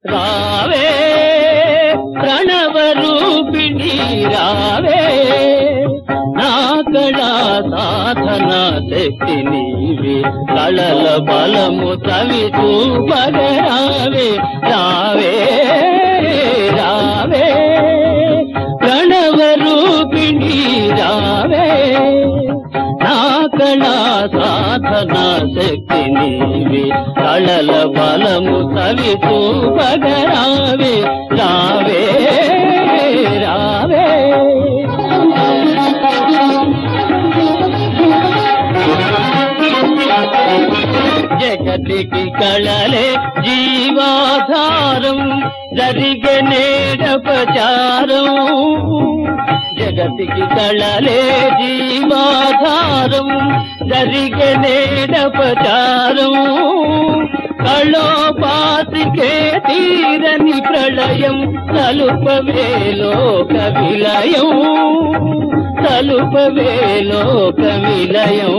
రావే ప్రణవ రూపిణి రావే నా కళా సాధన శక్తి నీవే కళల బలము తవి చూపగరావే రావే రావే ప్రణవ రూపిణి రావే నా కళా సాధన శక్తి నీవే కళల బలము తవి చూపగరావే రావే రావే జగతికి కళలే జీవాధారం జరిగే నేడపచారం జగతికి కళలే జీవాధారం జరిగే నేడపచారం కళోపాసికే తీరని ప్రళయం తలుపవే లోక విలయం తలుపవే లోక విలయం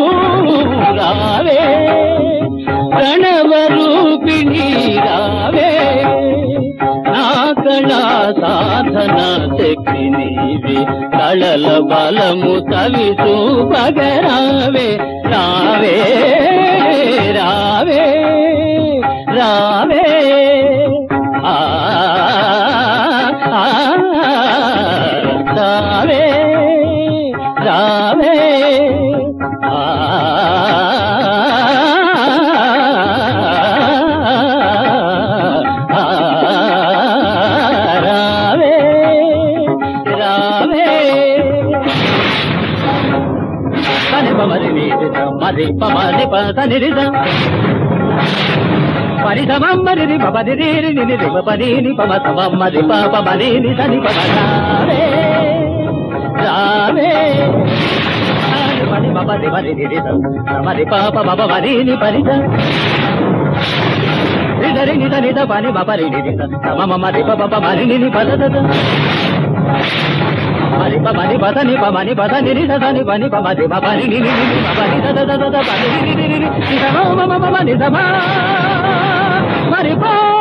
రావే ప్రణవ రూపిణి రావే నా కళా సాధన శక్తి నీవి కళల బలము తవి చూపగరావే రావే రావే రావే ఆ ఆ, రావే రావే ఆ రావే రావే సని పమరి నిరిద మరి పమరి పని రిద పరి సమమ్మరి రి పపరి రి రి ని రి పరి ని పమ సమమ్మరి ప పమరి ని సని పమ రావే రావే మరి పపరి మరి రి ద సమరి పాప మమ మరి ని పరిద రిదరి నిద నిద పని మపరి నిద సమ మరి పప మరి ని పద దద మరి పమని పదని పమని పదని ని సదని పని పమది పని ని ని ని పని దద దద దద పని ని ని ని ని ని సమ మమ మమ ని సమ మరి పా